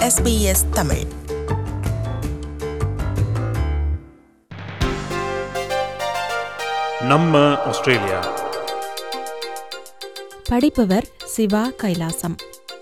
SBS Tamil நம்ம Australia படிப்பவர் Siva Kailasam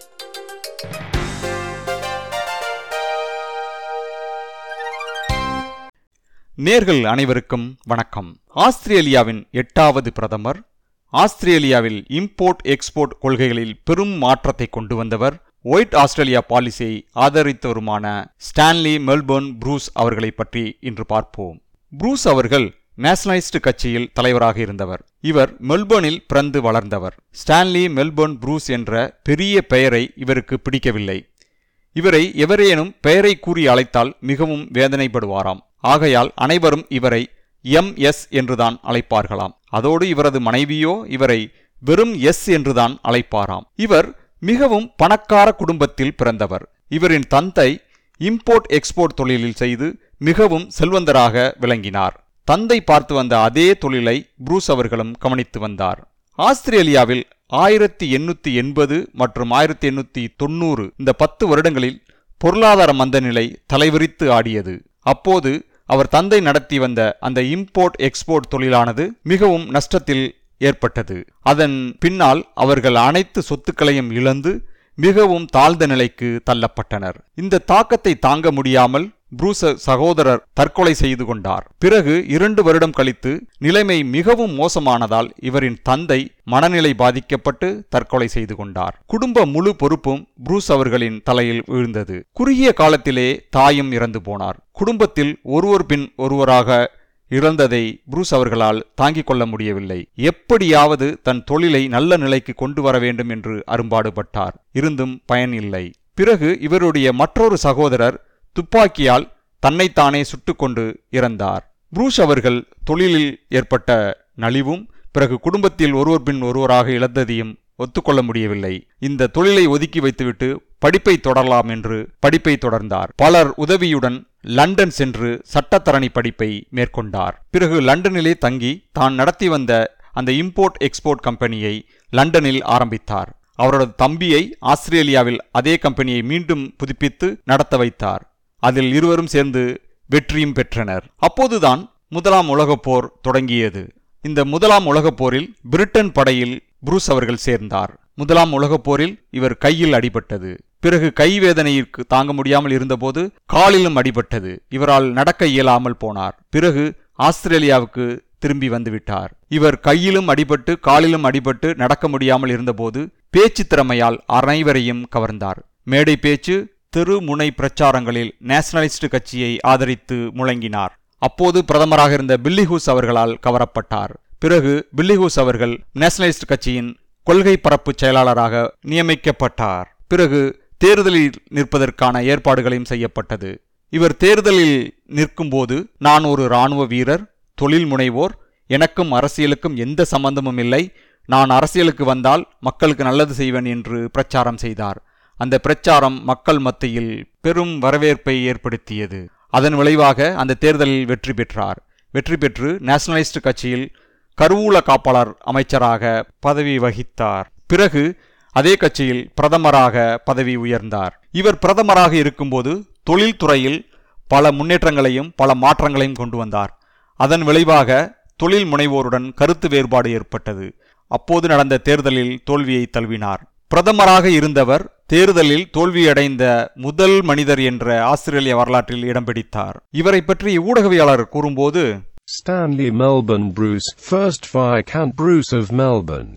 நேர்கள் அனைவருக்கும் வணக்கம் ஆஸ்திரேலியாவின் எட்டாவது பிரதமர் ஆஸ்திரேலியாவில் இம்போர்ட் எக்ஸ்போர்ட் கொள்கைகளில் பெரும் மாற்றத்தை கொண்டு வந்தவர் ஒயிட் ஆஸ்திரேலியா பாலிசியை ஆதரித்தவருமான ஸ்டான்லி மெல்பர்ன் ப்ரூஸ் அவர்களை பற்றி இன்று பார்ப்போம் ப்ரூஸ் அவர்கள் நேஷனலிஸ்ட் கட்சியில் தலைவராக இருந்தவர் இவர் மெல்பர்னில் பிறந்து வளர்ந்தவர் ஸ்டான்லி மெல்பர்ன் ப்ரூஸ் என்ற பெரிய பெயரை இவருக்கு பிடிக்கவில்லை இவரை எவரேனும் பெயரை கூறி அழைத்தால் மிகவும் வேதனைப்படுவாராம் ஆகையால் அனைவரும் இவரை எம் எஸ் என்றுதான் அழைப்பார்களாம் அதோடு இவரது மனைவியோ இவரை வெறும் எஸ் என்றுதான் அழைப்பாராம் இவர் மிகவும் பணக்கார குடும்பத்தில் பிறந்தவர் இவரின் தந்தை இம்போர்ட் எக்ஸ்போர்ட் தொழிலில் செய்து மிகவும் செல்வந்தராக விளங்கினார் தந்தை பார்த்து வந்த அதே தொழிலை ப்ரூஸ் அவர்களும் கவனித்து வந்தார் ஆஸ்திரேலியாவில் ஆயிரத்தி எண்ணூத்தி எண்பது மற்றும் ஆயிரத்தி எண்ணூத்தி தொண்ணூறு இந்த பத்து வருடங்களில் பொருளாதார மந்தநிலை தலைவிரித்து ஆடியது அப்போது அவர் தந்தை நடத்தி வந்த அந்த இம்போர்ட் எக்ஸ்போர்ட் தொழிலானது மிகவும் நஷ்டத்தில் ஏற்பட்டது அதன் பின்னால் அவர்கள் அனைத்து சொத்துக்களையும் இழந்து மிகவும் தாழ்ந்த நிலைக்கு தள்ளப்பட்டனர் இந்த தாக்கத்தை தாங்க முடியாமல் புரூச சகோதரர் தற்கொலை செய்து கொண்டார் பிறகு இரண்டு வருடம் கழித்து நிலைமை மிகவும் மோசமானதால் இவரின் தந்தை மனநிலை பாதிக்கப்பட்டு தற்கொலை செய்து கொண்டார் குடும்ப முழு பொறுப்பும் புரூஸ் அவர்களின் தலையில் விழுந்தது குறுகிய காலத்திலே தாயும் இறந்து போனார் குடும்பத்தில் ஒருவர் பின் ஒருவராக இழந்ததை புரூஸ் அவர்களால் தாங்கிக் கொள்ள முடியவில்லை எப்படியாவது தன் தொழிலை நல்ல நிலைக்கு கொண்டு வர வேண்டும் என்று அரும்பாடுபட்டார் இருந்தும் பயன் இல்லை பிறகு இவருடைய மற்றொரு சகோதரர் துப்பாக்கியால் தன்னைத்தானே சுட்டுக்கொண்டு இறந்தார் புரூஸ் அவர்கள் தொழிலில் ஏற்பட்ட நலிவும் பிறகு குடும்பத்தில் ஒருவர் பின் ஒருவராக இழந்ததையும் ஒத்துக்கொள்ள முடியவில்லை இந்த தொழிலை ஒதுக்கி வைத்துவிட்டு படிப்பை தொடரலாம் என்று படிப்பை தொடர்ந்தார் பலர் உதவியுடன் லண்டன் சென்று சட்டத்தரணி படிப்பை மேற்கொண்டார் பிறகு லண்டனிலே தங்கி தான் நடத்தி வந்த அந்த இம்போர்ட் எக்ஸ்போர்ட் கம்பெனியை லண்டனில் ஆரம்பித்தார் அவரது தம்பியை ஆஸ்திரேலியாவில் அதே கம்பெனியை மீண்டும் புதுப்பித்து நடத்த வைத்தார் அதில் இருவரும் சேர்ந்து வெற்றியும் பெற்றனர் அப்போதுதான் முதலாம் உலகப் போர் தொடங்கியது இந்த முதலாம் உலகப் போரில் பிரிட்டன் படையில் புரூஸ் அவர்கள் சேர்ந்தார் முதலாம் உலகப் போரில் இவர் கையில் அடிபட்டது பிறகு கைவேதனையிற்கு தாங்க முடியாமல் இருந்தபோது காலிலும் அடிபட்டது இவரால் நடக்க இயலாமல் போனார் பிறகு ஆஸ்திரேலியாவுக்கு திரும்பி வந்துவிட்டார் இவர் கையிலும் அடிபட்டு காலிலும் அடிபட்டு நடக்க முடியாமல் இருந்தபோது பேச்சு திறமையால் அனைவரையும் கவர்ந்தார் மேடை பேச்சு தெருமுனை பிரச்சாரங்களில் நேஷனலிஸ்ட் கட்சியை ஆதரித்து முழங்கினார் அப்போது பிரதமராக இருந்த பில்லிஹூஸ் அவர்களால் கவரப்பட்டார் பிறகு பில்லிஹூஸ் அவர்கள் நேஷனலிஸ்ட் கட்சியின் கொள்கை பரப்பு செயலாளராக நியமிக்கப்பட்டார் பிறகு தேர்தலில் நிற்பதற்கான ஏற்பாடுகளையும் செய்யப்பட்டது இவர் தேர்தலில் நிற்கும்போது நான் ஒரு இராணுவ வீரர் தொழில் முனைவோர் எனக்கும் அரசியலுக்கும் எந்த சம்பந்தமும் இல்லை நான் அரசியலுக்கு வந்தால் மக்களுக்கு நல்லது செய்வேன் என்று பிரச்சாரம் செய்தார் அந்த பிரச்சாரம் மக்கள் மத்தியில் பெரும் வரவேற்பை ஏற்படுத்தியது அதன் விளைவாக அந்த தேர்தலில் வெற்றி பெற்றார் வெற்றி பெற்று நேஷனலிஸ்ட் கட்சியில் கருவூல காப்பாளர் அமைச்சராக பதவி வகித்தார் பிறகு அதே கட்சியில் பிரதமராக பதவி உயர்ந்தார் இவர் பிரதமராக இருக்கும்போது தொழில்துறையில் பல முன்னேற்றங்களையும் பல மாற்றங்களையும் கொண்டு வந்தார் அதன் விளைவாக தொழில் முனைவோருடன் கருத்து வேறுபாடு ஏற்பட்டது அப்போது நடந்த தேர்தலில் தோல்வியை தழுவினார் பிரதமராக இருந்தவர் தேர்தலில் தோல்வியடைந்த முதல் மனிதர் என்ற ஆஸ்திரேலிய வரலாற்றில் இடம் பிடித்தார் இவரை பற்றி ஊடகவியாளர் கூறும்போது Stanley Melbourne Bruce, 1st Viscount Bruce of Melbourne,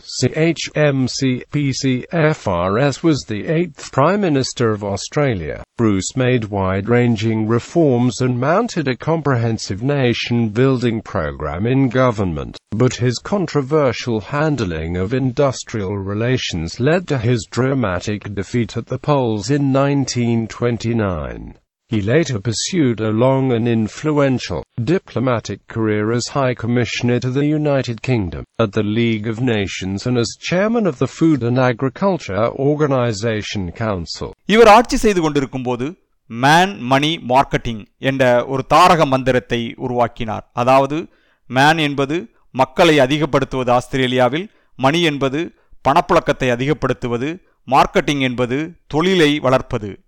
CHMC PCFRS was the 8th Prime Minister of Australia. Bruce made wide-ranging reforms and mounted a comprehensive nation-building program in government, but his controversial handling of industrial relations led to his dramatic defeat at the polls in 1929. He later pursued a long and influential diplomatic career as High Commissioner to the United Kingdom, at the League of Nations and as Chairman of the Food and Agriculture Organization Council. இவர் ஆட்சி செய்து கொண்டிருக்கும்போது man மணி marketing என்ற ஒரு தாரக மந்திரத்தை உருவாக்கினார் அதாவது மேன் என்பது மக்களை அதிகப்படுத்துவது ஆஸ்திரேலியாவில் மணி என்பது பணப்புழக்கத்தை அதிகப்படுத்துவது மார்க்கெட்டிங் என்பது தொழிலை வளர்ப்பது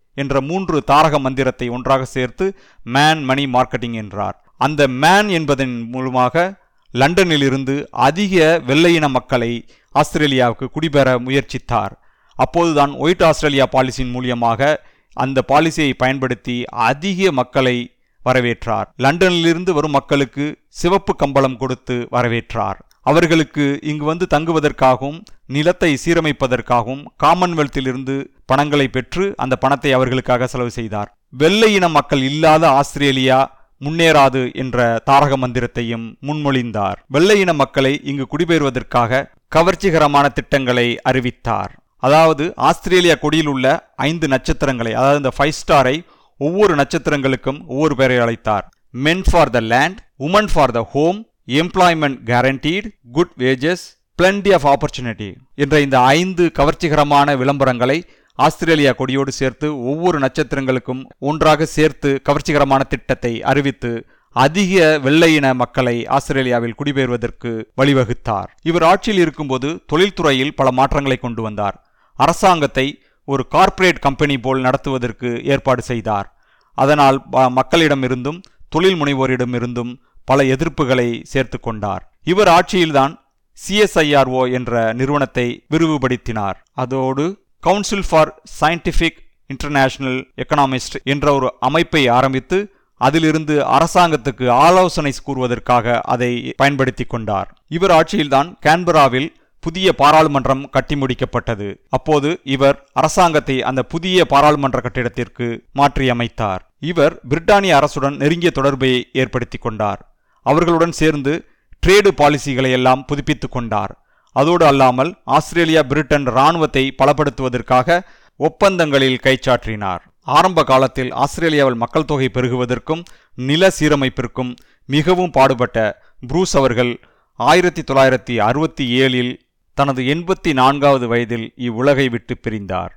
என்ற மூன்று தாரக மந்திரத்தை ஒன்றாக சேர்த்து மேன் மணி மார்க்கெட்டிங் என்றார் அந்த மேன் என்பதன் மூலமாக லண்டனிலிருந்து அதிக வெள்ளையின மக்களை ஆஸ்திரேலியாவுக்கு குடிபெற முயற்சித்தார் அப்போதுதான் ஒயிட் ஆஸ்திரேலியா பாலிசியின் மூலியமாக அந்த பாலிசியை பயன்படுத்தி அதிக மக்களை வரவேற்றார் லண்டனிலிருந்து வரும் மக்களுக்கு சிவப்பு கம்பளம் கொடுத்து வரவேற்றார் அவர்களுக்கு இங்கு வந்து தங்குவதற்காகவும் நிலத்தை சீரமைப்பதற்காகவும் காமன்வெல்த்திலிருந்து பணங்களை பெற்று அந்த பணத்தை அவர்களுக்காக செலவு செய்தார் வெள்ளையின மக்கள் இல்லாத ஆஸ்திரேலியா முன்னேறாது என்ற தாரக மந்திரத்தையும் முன்மொழிந்தார் வெள்ளையின மக்களை இங்கு குடிபெயர்வதற்காக கவர்ச்சிகரமான திட்டங்களை அறிவித்தார் அதாவது ஆஸ்திரேலியா கொடியில் உள்ள ஐந்து நட்சத்திரங்களை அதாவது இந்த ஃபைவ் ஸ்டாரை ஒவ்வொரு நட்சத்திரங்களுக்கும் ஒவ்வொரு பெயரை அழைத்தார் men for the land women for the home employment guaranteed good wages plenty of opportunity என்ற இந்த ஐந்து கவர்ச்சிகரமான விளம்பரங்களை ஆஸ்திரேலியா கொடியோடு சேர்த்து ஒவ்வொரு நட்சத்திரங்களுக்கும் ஒன்றாக சேர்த்து கவர்ச்சிகரமான திட்டத்தை அறிவித்து அதிக வெள்ளையின மக்களை ஆஸ்திரேலியாவில் குடிபெயர்வதற்கு வழிவகுத்தார் இவர் ஆட்சியில் இருக்கும்போது தொழில்துறையில் பல மாற்றங்களை கொண்டு வந்தார் அரசாங்கத்தை ஒரு கார்ப்பரேட் கம்பெனி போல் நடத்துவதற்கு ஏற்பாடு செய்தார் அதனால் ப- மக்களிடமிருந்தும் தொழில் முனைவோரிடமிருந்தும் பல எதிர்ப்புகளை சேர்த்து கொண்டார் இவர் ஆட்சியில்தான் சிஎஸ்ஐஆர்ஓ என்ற நிறுவனத்தை விரிவுபடுத்தினார் அதோடு council for scientific international economist என்ற ஒரு அமைப்பை ஆரம்பித்து அதிலிருந்து அரசாங்கத்துக்கு ஆலோசனை கூறுவதற்காக அதை பயன்படுத்தி கொண்டார் இவர் ஆட்சியில்தான் கான்பராவில் புதிய பாராளுமன்றம் கட்டி முடிக்கப்பட்டது அப்போது இவர் அரசாங்கத்தை அந்த புதிய பாராளுமன்ற கட்டிடத்திற்கு மாற்றியமைத்தார் இவர் பிரிட்டானிய அரசுடன் நெருங்கிய தொடர்பை ஏற்படுத்தி கொண்டார் அவர்களுடன் சேர்ந்து ட்ரேடு பாலிசிகளை எல்லாம் புதுப்பித்துக் கொண்டார் அதோடு அல்லாமல் ஆஸ்திரேலியா பிரிட்டன் இராணுவத்தை பலப்படுத்துவதற்காக ஒப்பந்தங்களில் கைச்சாற்றினார் ஆரம்ப காலத்தில் ஆஸ்திரேலியாவில் மக்கள் தொகை பெருகுவதற்கும் நில சீரமைப்பிற்கும் மிகவும் பாடுபட்ட ப்ரூஸ் அவர்கள் ஆயிரத்தி தொள்ளாயிரத்தி அறுபத்தி ஏழில் தனது எண்பத்தி நான்காவது வயதில் இவ்வுலகை விட்டு பிரிந்தார்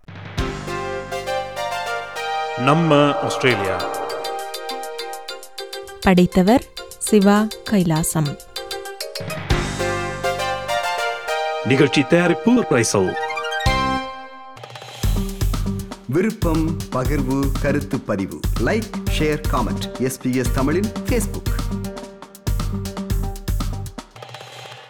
நம்ம ஆஸ்திரேலியா படைத்தவர் சிவா கைலாசம் நிகழ்ச்சி தயாரிப்பு ரைசல் விருப்பம் பகிர்வு கருத்து பதிவு லைக் ஷேர் காமெண்ட் எஸ்பிஎஸ் தமிழின் ஃபேஸ்புக்